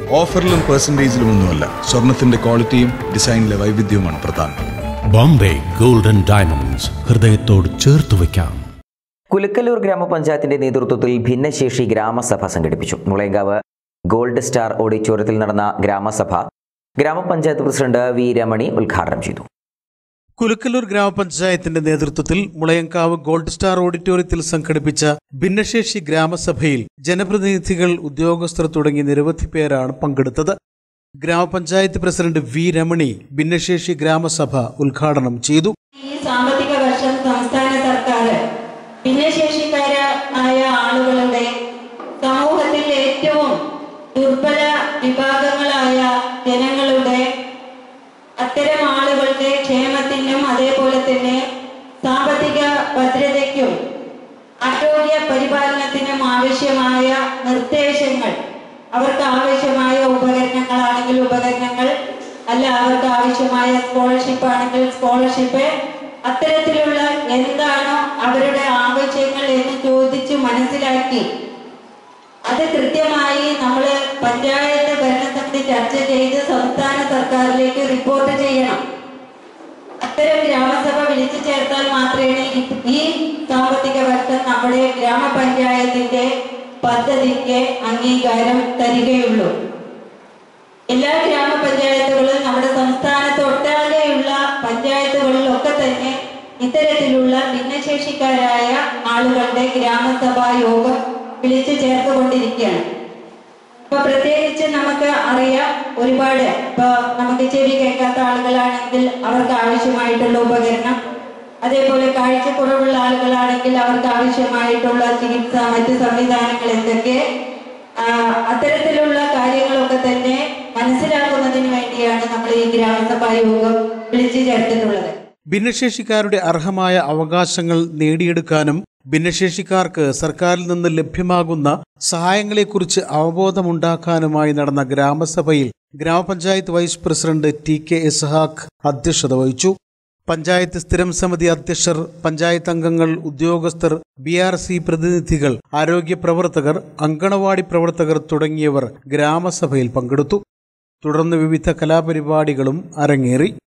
ഓഫറിലും പെർസെൻറ്റേജിലും ഒന്നുമല്ല സ്വർണത്തിന്റെ ക്വാളിറ്റിയും ഡിസൈനിലെ വൈവിധ്യവുമാണ് പ്രധാനം ബോംബെ ഗോൾഡൻ ഡയമണ്ട്സ് ഹൃദയത്തോട് ചേർത്ത് വയ്ക്കാം കുലുക്കല്ലൂർ ഗ്രാമപഞ്ചായത്തിന്റെ നേതൃത്വത്തിൽ ഭിന്നശേഷി ഗ്രാമസഭ സംഘടിപ്പിച്ചു മുളയങ്കാവ് ഗോൾഡ് സ്റ്റാർ ഓഡിറ്റോറിയത്തിൽ നടന്ന ഗ്രാമസഭ ഗ്രാമപഞ്ചായത്ത് പ്രസിഡന്റ് വി രമണി ഉദ്ഘാടനം ചെയ്തു കുലുക്കല്ലൂർ ഗ്രാമപഞ്ചായത്തിന്റെ നേതൃത്വത്തിൽ മുളയങ്കാവ് ഗോൾഡ് സ്റ്റാർ ഓഡിറ്റോറിയത്തിൽ സംഘടിപ്പിച്ച ഭിന്നശേഷി ഗ്രാമസഭയിൽ ജനപ്രതിനിധികൾ ഉദ്യോഗസ്ഥർ തുടങ്ങി നിരവധി പേരാണ് പങ്കെടുത്തത് ഗ്രാമപഞ്ചായത്ത് പ്രസിഡന്റ് വി രമണി ഭിന്നശേഷി ഗ്രാമസഭ ഉദ്ഘാടനം ചെയ്തു ഈ സാമ്പത്തിക വർഷം സംസ്ഥാന സർക്കാർ ഭിന്നശേഷിക്കാരായ ആളുകളുടെ സമൂഹത്തിൽ ഏറ്റവും ദുർബല വിഭാഗങ്ങളായ ജനങ്ങളുടെ അത്തരം ആളുകളുടെ ക്ഷേമത്തിനും അതേപോലെ തന്നെ സാമ്പത്തിക ഭദ്രതയ്ക്കും ആരോഗ്യ പരിപാലനത്തിനും ആവശ്യമായ നിർദ്ദേശങ്ങൾ അവർക്ക് ആവശ്യമായ ഉപകരണങ്ങളാണെങ്കിൽ ഉപകരണങ്ങൾ അല്ല അവർക്ക് ആവശ്യമായ സ്കോളർഷിപ്പ് ആണെങ്കിൽ സ്കോളർഷിപ്പ് അത്തരത്തിലുള്ള എന്താണോ അവരുടെ ആവശ്യങ്ങൾ എന്ന് ചോദിച്ച് മനസ്സിലാക്കി അത് കൃത്യമായി നമ്മൾ പഞ്ചായത്ത് ഭരണസമിതി ചർച്ച ചെയ്ത് സംസ്ഥാന സർക്കാരിലേക്ക് റിപ്പോർട്ട് ചെയ്യണം അത്തരം ഗ്രാമസഭ വിളിച്ചു ചേർത്താൽ മാത്രമേ ഈ- ഈ സാമ്പത്തിക വർഷം നമ്മുടെ ഗ്രാമപഞ്ചായത്തിന്റെ പദ്ധതിക്ക് അംഗീകാരം തരികയുള്ളൂ എല്ലാ ഗ്രാമപഞ്ചായത്തുകളും നമ്മുടെ സംസ്ഥാനത്തൊട്ടാകെയുള്ള പഞ്ചായത്തുകളിലൊക്കെ തന്നെ ഇത്തരത്തിലുള്ള ഭിന്നശേഷിക്കാരായ ആളുകളുടെ ഗ്രാമസഭാ യോഗം വിളിച്ചു ചേർത്തുകൊണ്ടിരിക്കുകയാണ് ഇപ്പൊ പ്രത്യേകിച്ച് നമുക്ക് അറിയാം ഒരുപാട് ഇപ്പൊ നമുക്ക് ചെവി കേൾക്കാത്ത ആളുകളാണെങ്കിൽ അവർക്ക് ആവശ്യമായിട്ടുള്ള ഉപകരണം അതേപോലെ കാഴ്ചക്കുറവുള്ള ആളുകളാണെങ്കിൽ അവർക്ക് ആവശ്യമായിട്ടുള്ള ചികിത്സ മറ്റ് സംവിധാനങ്ങൾ എന്തൊക്കെ ആ, അത്തരത്തിലുള്ള കാര്യങ്ങളൊക്കെ തന്നെ മനസ്സിലാക്കുന്നതിന് വേണ്ടിയാണ് നമ്മൾ ഈ ഗ്രാമസഭാ യോഗം വിളിച്ചു ചേർത്തിട്ടുള്ളത് ഭിന്നശേഷിക്കാരുടെ അർഹമായ അവകാശങ്ങൾ നേടിയെടുക്കാനും ഭിന്നശേഷിക്കാർക്ക് സർക്കാരിൽ നിന്ന് ലഭ്യമാകുന്ന സഹായങ്ങളെക്കുറിച്ച് അവബോധമുണ്ടാക്കാനുമായി നടന്ന ഗ്രാമസഭയിൽ ഗ്രാമപഞ്ചായത്ത് vice president T K Ishaq അധ്യക്ഷത വഹിച്ചു പഞ്ചായത്ത് സ്ഥിരം സമിതി അധ്യക്ഷർ പഞ്ചായത്ത് അംഗങ്ങൾ ഉദ്യോഗസ്ഥർ ബി ആർ സി പ്രതിനിധികൾ ആരോഗ്യ പ്രവർത്തകർ അങ്കണവാടി പ്രവർത്തകർ തുടങ്ങിയവർ ഗ്രാമസഭയിൽ പങ്കെടുത്തു തുടർന്ന് വിവിധ കലാപരിപാടികളും അരങ്ങേറി